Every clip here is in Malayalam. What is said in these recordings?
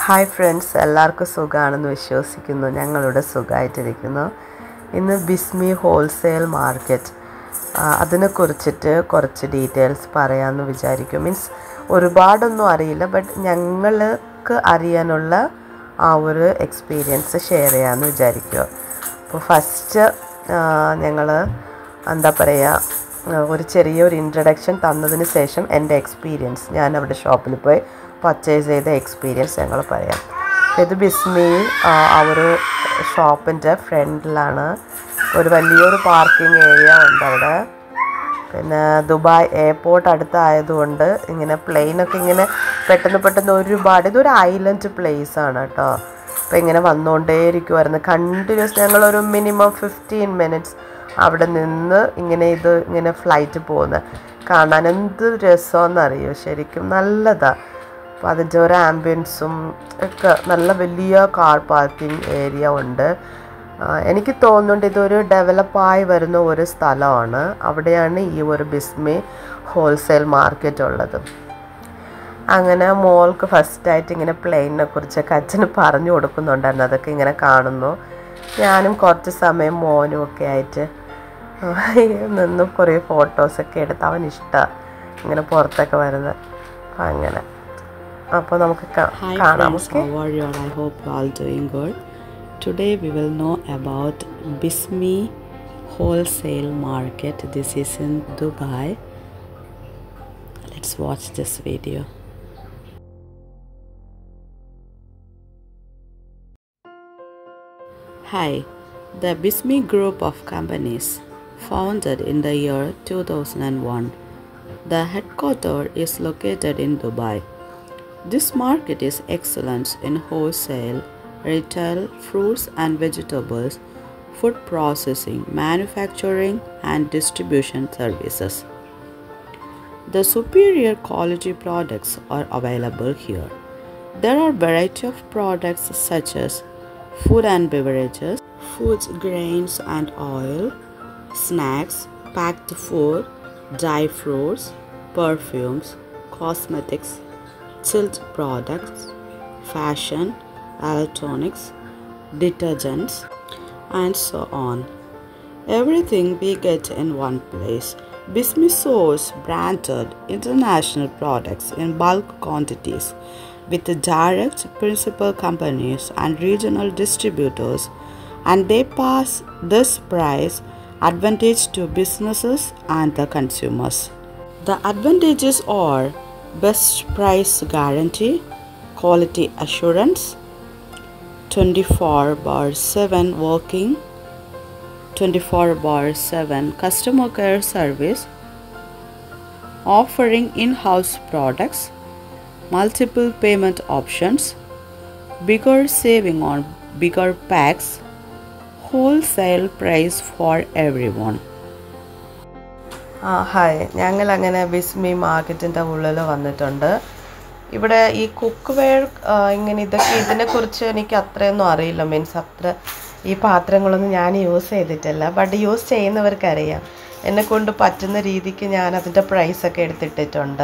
ഹായ് ഫ്രണ്ട്സ് എല്ലാവർക്കും സുഖമാണെന്ന് വിശ്വസിക്കുന്നു ഞങ്ങളുടെ സുഖമായിട്ടിരിക്കുന്നു ഇന്ന് ബിസ്മി ഹോൾസെയിൽ മാർക്കറ്റ് ആ, അതിനെക്കുറിച്ചിട്ട് കുറച്ച് ഡീറ്റെയിൽസ് പറയാമെന്ന് വിചാരിക്കും മീൻസ് ഒരുപാടൊന്നും അറിയില്ല ബട്ട് ഞങ്ങൾക്ക് അറിയാനുള്ള ആ ഒരു എക്സ്പീരിയൻസ് ഷെയർ ചെയ്യാമെന്ന് വിചാരിക്കുക അപ്പോൾ ഫസ്റ്റ് ഞങ്ങൾ എന്താ പറയുക ഒരു ചെറിയൊരു ഇൻട്രഡക്ഷൻ തന്നതിന് ശേഷം എൻ്റെ എക്സ്പീരിയൻസ് ഞാൻ അവിടെ ഷോപ്പിൽ പോയി പർച്ചേസ് ചെയ്ത എക്സ്പീരിയൻസ് ഞങ്ങൾ പറയാം ഇത് ബിസ്മി ആ ആ ഒരു ഷോപ്പിൻ്റെ ഫ്രണ്ടിലാണ് ഒരു വലിയൊരു പാർക്കിംഗ് ഏരിയ ഉണ്ട് അവിടെ പിന്നെ ദുബായ് എയർപോർട്ട് അടുത്തായതുകൊണ്ട് ഇങ്ങനെ പ്ലെയിനൊക്കെ ഇങ്ങനെ പെട്ടെന്ന് പെട്ടെന്ന് ഒരുപാട് ഇതൊരു ഐലൻഡ് പ്ലേസ് ആണ് കേട്ടോ അപ്പോൾ ഇങ്ങനെ വന്നുകൊണ്ടേയിരിക്കുമായിരുന്നു കണ്ടിന്യൂസ് ഞങ്ങളൊരു മിനിമം ഫിഫ്റ്റീൻ മിനിറ്റ്സ് അവിടെ നിന്ന് ഇങ്ങനെ ഇത് ഇങ്ങനെ ഫ്ലൈറ്റ് പോകുന്നത് കാണാൻ എന്ത് രസമെന്നറിയോ ശരിക്കും നല്ലതാണ് അപ്പോൾ അതിൻ്റെ ഒരു ആംബിയൻസും ഒക്കെ നല്ല വലിയ കാർ പാർക്കിംഗ് ഏരിയ ഉണ്ട് ആ, എനിക്ക് തോന്നുന്നുണ്ട് ഇതൊരു ഡെവലപ്പായി വരുന്ന ഒരു സ്ഥലമാണ് അവിടെയാണ് ഈ ഒരു ബിസ്മി ഹോൾസെയിൽ മാർക്കറ്റ് ഉള്ളത് അങ്ങനെ മോൾക്ക് ഫസ്റ്റായിട്ട് ഇങ്ങനെ പ്ലെയിനിനെ കുറിച്ചൊക്കെ അച്ഛന് പറഞ്ഞു കൊടുക്കുന്നുണ്ടായിരുന്നു അതൊക്കെ ഇങ്ങനെ കാണുന്നു ഞാനും കുറച്ച് സമയം മോനും ഒക്കെ ആയിട്ട് നിന്ന് കുറേ ഫോട്ടോസൊക്കെ എടുത്ത് അവൻ ഇഷ്ടമാണ് ഇങ്ങനെ പുറത്തൊക്കെ വരുന്നത് അപ്പം അങ്ങനെ അപ്പോൾ നമുക്ക് കാ- Hi കാണാം friends, okay how are you all? I hope you all doing good. Today we will know about Bismi Wholesale Market. This is in Dubai. Let's watch this video. Hi, the Bismi Group of companies, founded in the year 2001. The headquarters is located in Dubai. This market is excellent in wholesale, retail, fruits and vegetables, food processing, manufacturing, and distribution services. The superior quality products are available here. There are variety of products such as food and beverages, foods, grains and oil, snacks, packed food, dry fruits, perfumes, cosmetics, chilled products, fashion, electronics, detergents, and so on. Everything we get in one place. Bismi source branded international products in bulk quantities with direct principal companies and regional distributors and they pass this price advantage to businesses and the consumers. The advantages are best price guarantee, quality assurance, 24 bar 7 working 24 bar 7 customer care service offering in-house products multiple payment options bigger saving on bigger packs wholesale price for everyone ആ ഹായ് ഞങ്ങൾ അങ്ങനെ ബിസ്മി മാർക്കറ്റിൻ്റെ ഉള്ളിൽ വന്നിട്ടുണ്ട് ഇവിടെ ഈ കുക്ക് വെയർ ഇങ്ങനെ ഇതൊക്കെ ഇതിനെക്കുറിച്ച് എനിക്ക് അത്രയൊന്നും അറിയില്ല മീൻസ് അത്ര ഈ പാത്രങ്ങളൊന്നും ഞാൻ യൂസ് ചെയ്തിട്ടില്ല ബട്ട് യൂസ് ചെയ്യുന്നവർക്കറിയാം എന്നെ കൊണ്ട് പറ്റുന്ന രീതിക്ക് ഞാൻ അതിൻ്റെ പ്രൈസൊക്കെ എടുത്തിട്ടിട്ടുണ്ട്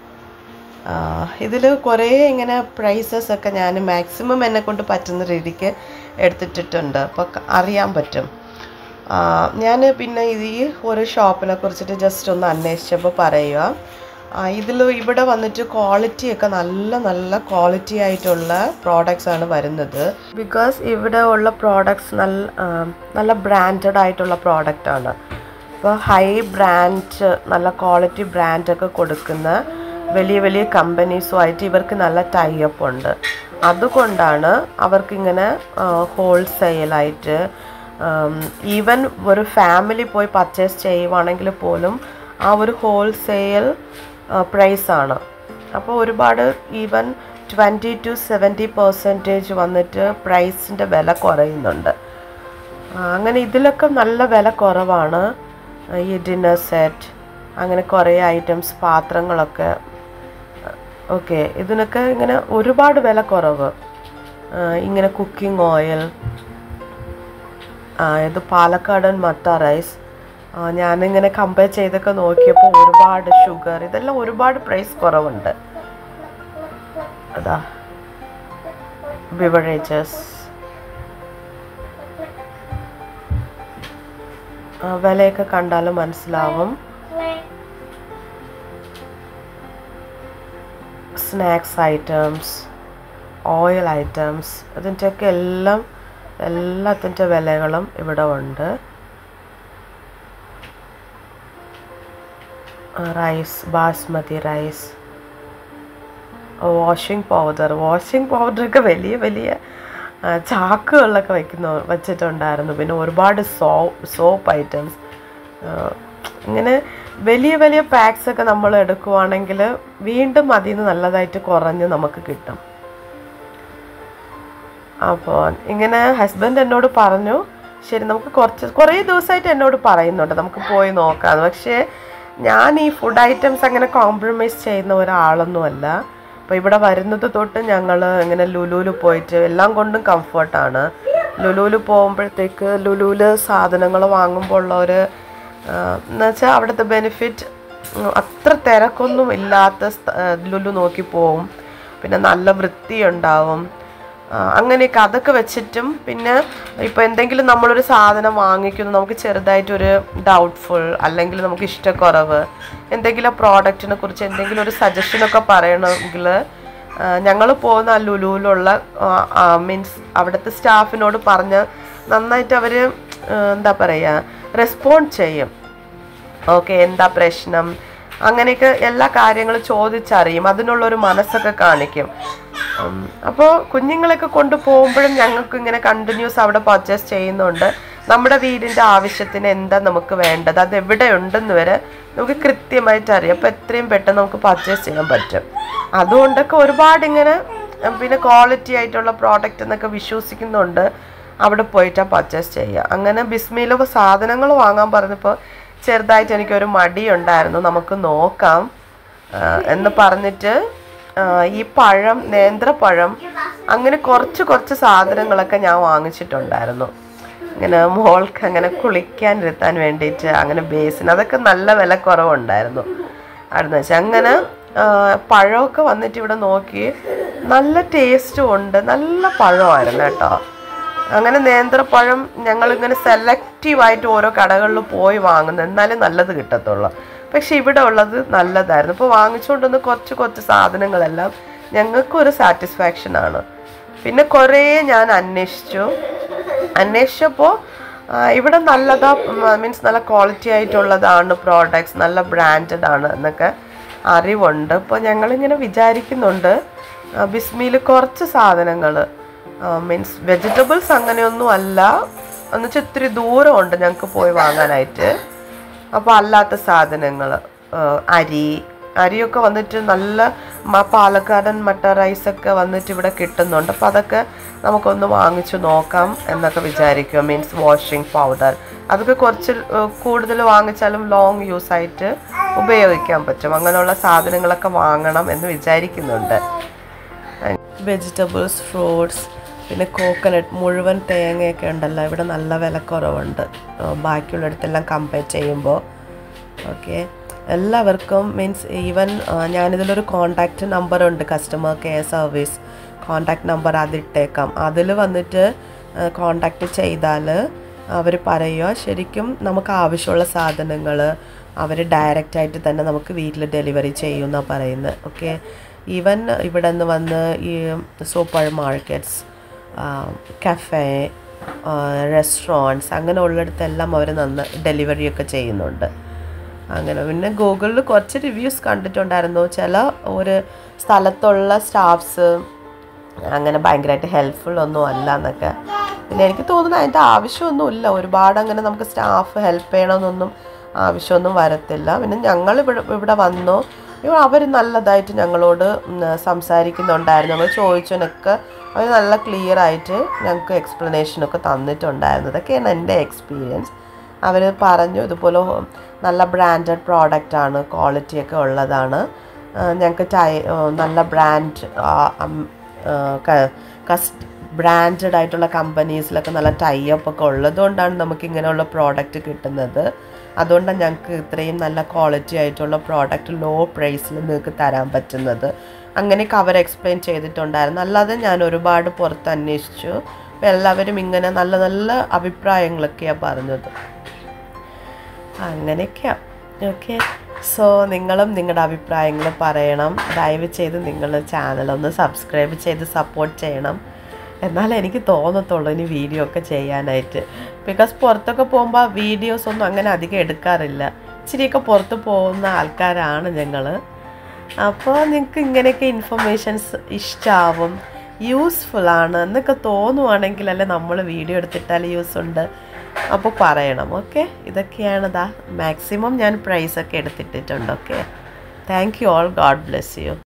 ഇതിൽ കുറേ ഇങ്ങനെ പ്രൈസസ് ഒക്കെ ഞാൻ മാക്സിമം എന്നെ കൊണ്ട് പറ്റുന്ന രീതിക്ക് എടുത്തിട്ടിട്ടുണ്ട് അപ്പോൾ അറിയാൻ പറ്റും ഞാൻ പിന്നെ ഇത് ഈ ഒരു ഷോപ്പിനെ കുറിച്ചിട്ട് ജസ്റ്റ് ഒന്ന് അന്വേഷിച്ചപ്പോൾ പറയുക ഇതിൽ ഇവിടെ വന്നിട്ട് ക്വാളിറ്റി ഒക്കെ നല്ല നല്ല ക്വാളിറ്റി ആയിട്ടുള്ള പ്രോഡക്റ്റ്സ് ആണ് വരുന്നത് ബിക്കോസ് ഇവിടെ ഉള്ള പ്രോഡക്ട്സ് നല്ല ആ, നല്ല ബ്രാൻഡഡ് ആയിട്ടുള്ള പ്രോഡക്റ്റ് ആണ് ഇപ്പോൾ ഹൈ ബ്രാൻഡ് നല്ല ക്വാളിറ്റി ബ്രാൻഡൊക്കെ കൊടുക്കുന്ന വലിയ വലിയ കമ്പനീസുമായിട്ട് ഇവർക്ക് നല്ല ടൈപ്പ് ഉണ്ട് അതുകൊണ്ടാണ് അവർക്കിങ്ങനെ ഹോൾസെയിലായിട്ട് ഈവൻ ഒരു ഫാമിലി പോയി പർച്ചേസ് ചെയ്യുവാണെങ്കിൽ പോലും ആ ഒരു ഹോൾസെയിൽ പ്രൈസാണ് അപ്പോൾ ഒരുപാട് even twenty to seventy percentage വന്നിട്ട് പ്രൈസിൻ്റെ വില കുറയുന്നുണ്ട് ആ, അങ്ങനെ ഇതിലൊക്കെ നല്ല വില കുറവാണ് ഈ ഡിന്നർ സെറ്റ് അങ്ങനെ കുറേ ഐറ്റംസ് പാത്രങ്ങളൊക്കെ ഓക്കെ ഇതിനൊക്കെ ഇങ്ങനെ ഒരുപാട് വില കുറവ് ആ, ഇങ്ങനെ കുക്കിംഗ് ഓയിൽ ഇത് പാലക്കാടൻ മട്ട റൈസ് ആ, ഞാനിങ്ങനെ കമ്പയർ ചെയ്തൊക്കെ നോക്കിയപ്പോൾ ഒരുപാട് ഷുഗർ ഇതെല്ലാം ഒരുപാട് പ്രൈസ് കുറവുണ്ട് അതാ ബിവറേജസ് വിലയൊക്കെ കണ്ടാൽ മനസ്സിലാവും സ്നാക്സ് ഐറ്റംസ് ഓയിൽ ഐറ്റംസ് ഇതിൻ്റെയൊക്കെ എല്ലാം എല്ലാത്തിൻ്റെ വിലകളും ഇവിടെ ഉണ്ട് rice basmati rice washing powder washing പൗഡറൊക്കെ വലിയ വലിയ ആ, ചാക്കുകളിലൊക്കെ വയ്ക്കുന്ന വച്ചിട്ടുണ്ടായിരുന്നു പിന്നെ ഒരുപാട് സോ സോപ്പ് ഐറ്റംസ് ഇങ്ങനെ വലിയ വലിയ പാക്സ് ഒക്കെ നമ്മൾ എടുക്കുവാണെങ്കിൽ വീണ്ടും അതിൽ നിന്ന് നല്ലതായിട്ട് കുറഞ്ഞ് നമുക്ക് കിട്ടും അപ്പോൾ ഇങ്ങനെ ഹസ്ബൻഡ് എന്നോട് പറഞ്ഞു ശരി നമുക്ക് കുറച്ച് കുറേ ദിവസമായിട്ട് എന്നോട് പറയുന്നുണ്ട് നമുക്ക് പോയി നോക്കാം പക്ഷേ ഞാൻ ഈ ഫുഡ് ഐറ്റംസ് അങ്ങനെ കോംപ്രമൈസ് ചെയ്യുന്ന ഒരാളൊന്നുമല്ല അപ്പോൾ ഇവിടെ വരുന്നത് തൊട്ട് ഞങ്ങൾ ഇങ്ങനെ ലുലുവിൽ പോയിട്ട് എല്ലാം കൊണ്ടും കംഫർട്ടാണ് ലുലുവിൽ പോകുമ്പോഴത്തേക്ക് ലുലുവിൽ സാധനങ്ങൾ വാങ്ങുമ്പോൾ ഉള്ള ഒരു എന്നുവെച്ചാൽ അവിടുത്തെ ബെനിഫിറ്റ് അത്ര തിരക്കൊന്നും ഇല്ലാത്ത സ്ഥ- ആ, ലുലു നോക്കി പോവും പിന്നെ നല്ല വൃത്തിയുണ്ടാവും ആ, അങ്ങനെയൊക്കെ അതൊക്കെ വെച്ചിട്ടും പിന്നെ ഇപ്പോൾ എന്തെങ്കിലും നമ്മളൊരു സാധനം വാങ്ങിക്കുന്നു നമുക്ക് ചെറുതായിട്ടൊരു ഡൗട്ട്ഫുൾ അല്ലെങ്കിൽ നമുക്ക് ഇഷ്ടക്കുറവ് എന്തെങ്കിലും പ്രോഡക്റ്റിനെ കുറിച്ച് എന്തെങ്കിലും ഒരു സജഷനൊക്കെ പറയണമെങ്കിൽ ഞങ്ങൾ പോകുന്ന ആ ലുലുവിലുള്ള മീൻസ് അവിടുത്തെ സ്റ്റാഫിനോട് പറഞ്ഞ് നന്നായിട്ട് അവർ എന്താ പറയുക റെസ്പോണ്ട് ചെയ്യും ഓക്കെ എന്താ പ്രശ്നം അങ്ങനെയൊക്കെ എല്ലാ കാര്യങ്ങളും ചോദിച്ചറിയും അതിനുള്ളൊരു മനസ്സൊക്കെ കാണിക്കും അപ്പോൾ കുഞ്ഞുങ്ങളെയൊക്കെ കൊണ്ട് പോകുമ്പോഴും ഞങ്ങൾക്ക് ഇങ്ങനെ കണ്ടിന്യൂസ് അവിടെ പർച്ചേസ് ചെയ്യുന്നുണ്ട് നമ്മുടെ വീടിൻ്റെ ആവശ്യത്തിന് എന്താ നമുക്ക് വേണ്ടത് അത് എവിടെ ഉണ്ടെന്ന് വരെ നമുക്ക് കൃത്യമായിട്ട് അറിയാം അപ്പോൾ എത്രയും പെട്ടെന്ന് നമുക്ക് പർച്ചേസ് ചെയ്യാൻ പറ്റും അതുകൊണ്ടൊക്കെ ഒരുപാട് ഇങ്ങനെ ഉം, പിന്നെ ക്വാളിറ്റി ആയിട്ടുള്ള പ്രോഡക്റ്റ് എന്നൊക്കെ വിശ്വസിക്കുന്നുണ്ട് അവിടെ പോയിട്ടാണ് പർച്ചേസ് ചെയ്യുക അങ്ങനെ ബിസ്മിയിൽ സാധനങ്ങൾ വാങ്ങാൻ പറഞ്ഞപ്പോൾ ചെറുതായിട്ട് എനിക്കൊരു മടിയുണ്ടായിരുന്നു നമുക്ക് നോക്കാം ആ, എന്ന് പറഞ്ഞിട്ട് ആ, ഈ പഴം നേന്ത്രപ്പഴം അങ്ങനെ കുറച്ച് കുറച്ച് സാധനങ്ങളൊക്കെ ഞാൻ വാങ്ങിച്ചിട്ടുണ്ടായിരുന്നു ഇങ്ങനെ മോൾക്ക് അങ്ങനെ കുളിക്കാൻ ഇരുത്താൻ വേണ്ടിയിട്ട് അങ്ങനെ ബേസിന് അതൊക്കെ നല്ല വില കുറവുണ്ടായിരുന്നു ആയിരുന്നു വെച്ചാൽ അങ്ങനെ ആ, പഴമൊക്കെ വന്നിട്ട് ഇവിടെ നോക്കി നല്ല ടേസ്റ്റും ഉണ്ട് നല്ല പഴമായിരുന്നു കേട്ടോ അങ്ങനെ നേന്ത്രപ്പഴം ഞങ്ങളിങ്ങനെ സെലക്റ്റീവായിട്ട് ഓരോ കടകളിൽ പോയി വാങ്ങുന്നു എന്നാലേ നല്ലത് കിട്ടത്തുള്ളൂ പക്ഷെ ഇവിടെ ഉള്ളത് നല്ലതായിരുന്നു ഇപ്പോൾ വാങ്ങിച്ചുകൊണ്ടുവന്ന് കുറച്ച് കുറച്ച് സാധനങ്ങളെല്ലാം ഞങ്ങൾക്കൊരു സാറ്റിസ്ഫാക്ഷൻ ആണ് പിന്നെ കുറേ ഞാൻ അന്വേഷിച്ചു അന്വേഷിച്ചപ്പോൾ ഇവിടെ നല്ലതാ മീൻസ് നല്ല ക്വാളിറ്റി ആയിട്ടുള്ളതാണ് പ്രോഡക്ട്സ് നല്ല ബ്രാൻഡഡ് ആണ് എന്നൊക്കെ അറിവുണ്ട് അപ്പോൾ ഞങ്ങളിങ്ങനെ വിചാരിക്കുന്നുണ്ട് ബിസ്മിയിൽ കുറച്ച് സാധനങ്ങൾ മീൻസ് വെജിറ്റബിൾസ് അങ്ങനെയൊന്നും അല്ല എന്നുവെച്ചാൽ ഇത്തിരി ദൂരമുണ്ട് ഞങ്ങൾക്ക് പോയി വാങ്ങാനായിട്ട് അപ്പോൾ അല്ലാത്ത സാധനങ്ങൾ അരി അരിയൊക്കെ വന്നിട്ട് നല്ല മ- പാലക്കാടൻ മട്ട റൈസൊക്കെ വന്നിട്ട് ഇവിടെ കിട്ടുന്നുണ്ട് അപ്പോൾ അതൊക്കെ നമുക്കൊന്ന് വാങ്ങിച്ചു നോക്കാം എന്നൊക്കെ വിചാരിക്കും മീൻസ് വാഷിംഗ് പൗഡർ അതൊക്കെ കുറച്ച് കൂടുതൽ വാങ്ങിച്ചാലും ലോങ് യൂസ് ആയിട്ട് ഉപയോഗിക്കാൻ പറ്റും അങ്ങനെയുള്ള സാധനങ്ങളൊക്കെ വാങ്ങണം എന്ന് വിചാരിക്കുന്നുണ്ട് വെജിറ്റബിൾസ് ഫ്രൂട്ട്സ് പിന്നെ കോക്കനട്ട് മുഴുവൻ തേങ്ങയൊക്കെ ഉണ്ടല്ലോ ഇവിടെ നല്ല വിലക്കുറവുണ്ട് ആ, ബാക്കിയുള്ളിടത്തെല്ലാം കമ്പയർ ചെയ്യുമ്പോൾ ഓക്കെ എല്ലാവർക്കും മീൻസ് ഈവൻ ഞാനിതിലൊരു കോണ്ടാക്റ്റ് നമ്പർ ഉണ്ട് customer care service contact number അതിട്ടേക്കാം അതിൽ വന്നിട്ട് കോണ്ടാക്ട് ചെയ്താൽ അവർ പറയുക ശരിക്കും നമുക്ക് ആവശ്യമുള്ള സാധനങ്ങൾ അവർ ഡയറക്റ്റായിട്ട് തന്നെ നമുക്ക് വീട്ടിൽ ഡെലിവറി ചെയ്യുമെന്നാണ് പറയുന്നത് ഓക്കെ ഈവൻ ഇവിടെ നിന്ന് വന്ന് ഈ സൂപ്പർ മാർക്കറ്റ്സ് കഫേ റെസ്റ്റോറൻറ്റ്സ് അങ്ങനെ ഉള്ളിടത്തെല്ലാം അവർ നന്ന ഡെലിവറിയൊക്കെ ചെയ്യുന്നുണ്ട് അങ്ങനെ പിന്നെ ഗൂഗിളിൽ കുറച്ച് റിവ്യൂസ് കണ്ടിട്ടുണ്ടായിരുന്നു ചില ഒരു സ്ഥലത്തുള്ള സ്റ്റാഫ്സ് അങ്ങനെ ഭയങ്കരമായിട്ട് ഹെൽപ്ഫുൾ ഒന്നും അല്ല എന്നൊക്കെ പിന്നെ എനിക്ക് തോന്നുന്നു അതിൻ്റെ ആവശ്യമൊന്നുമില്ല ഒരുപാട് അങ്ങനെ നമുക്ക് സ്റ്റാഫ് ഹെൽപ്പ് ചെയ്യണമെന്നൊന്നും ആവശ്യമൊന്നും വരത്തില്ല പിന്നെ ഞങ്ങൾ ഇവിടെ ഇവിടെ വന്നു അവർ നല്ലതായിട്ട് ഞങ്ങളോട് ഉം, സംസാരിക്കുന്നുണ്ടായിരുന്നു ഞങ്ങൾ ചോദിച്ചതിനൊക്കെ അവർ നല്ല ക്ലിയർ ആയിട്ട് ഞങ്ങൾക്ക് എക്സ്പ്ലനേഷനൊക്കെ തന്നിട്ടുണ്ടായിരുന്നു ഇതൊക്കെയാണ് എൻ്റെ എക്സ്പീരിയൻസ് അവർ പറഞ്ഞു ഇതുപോലെ നല്ല ബ്രാൻഡഡ് പ്രോഡക്റ്റ് ആണ് ക്വാളിറ്റിയൊക്കെ ഉള്ളതാണ് ഞങ്ങൾക്ക് ടൈ ആ, നല്ല ബ്രാൻഡ് കസ്റ്റ് ബ്രാൻഡഡ് ആയിട്ടുള്ള കമ്പനീസിലൊക്കെ നല്ല ടൈപ്പ് ഒക്കെ ഉള്ളതുകൊണ്ടാണ് നമുക്ക് ഇങ്ങനെയുള്ള പ്രോഡക്റ്റ് കിട്ടുന്നത് അതുകൊണ്ടാണ് ഞങ്ങൾക്ക് ഇത്രയും നല്ല ക്വാളിറ്റി ആയിട്ടുള്ള പ്രോഡക്റ്റ് ലോ പ്രൈസിൽ നിങ്ങൾക്ക് തരാൻ പറ്റുന്നത് അങ്ങനെയൊക്കെ അവർ എക്സ്പ്ലെയിൻ ചെയ്തിട്ടുണ്ടായിരുന്നു അല്ലാതെ ഞാൻ ഒരുപാട് പുറത്ത് അന്വേഷിച്ചു അപ്പോൾ എല്ലാവരും ഇങ്ങനെ നല്ല നല്ല അഭിപ്രായങ്ങളൊക്കെയാണ് പറഞ്ഞത് അങ്ങനെയൊക്കെയാണ് ഓക്കെ സോ നിങ്ങളും നിങ്ങളുടെ അഭിപ്രായങ്ങൾ പറയണം ദയവ് ചെയ്ത് നിങ്ങൾ ചാനലൊന്ന് സബ്സ്ക്രൈബ് ചെയ്ത് സപ്പോർട്ട് ചെയ്യണം എന്നാലേ എനിക്ക് തോന്നത്തുള്ളൂ ഇനി വീഡിയോ ഒക്കെ ചെയ്യാനായിട്ട് ബിക്കോസ് പുറത്തൊക്കെ പോകുമ്പോൾ വീഡിയോസ് ഒന്നും അങ്ങനെ അധികം എടുക്കാറില്ല ഇച്ചിരിയൊക്കെ പുറത്ത് പോകുന്ന ആൾക്കാരാണ് ഞങ്ങൾ അപ്പോൾ നിങ്ങൾക്ക് ഇങ്ങനെയൊക്കെ ഇൻഫർമേഷൻസ് ഇഷ്ടമാവും യൂസ്ഫുൾ ആണ് എന്നൊക്കെ തോന്നുവാണെങ്കിൽ അല്ലേ നമ്മൾ വീഡിയോ എടുത്തിട്ടാൽ യൂസ് ഉണ്ട് അപ്പോൾ പറയണം ഓക്കെ ഇതൊക്കെയാണ് ദാ മാക്സിമം ഞാൻ പ്രൈസൊക്കെ എടുത്തിട്ടിട്ടുണ്ട് okay thank you all God bless U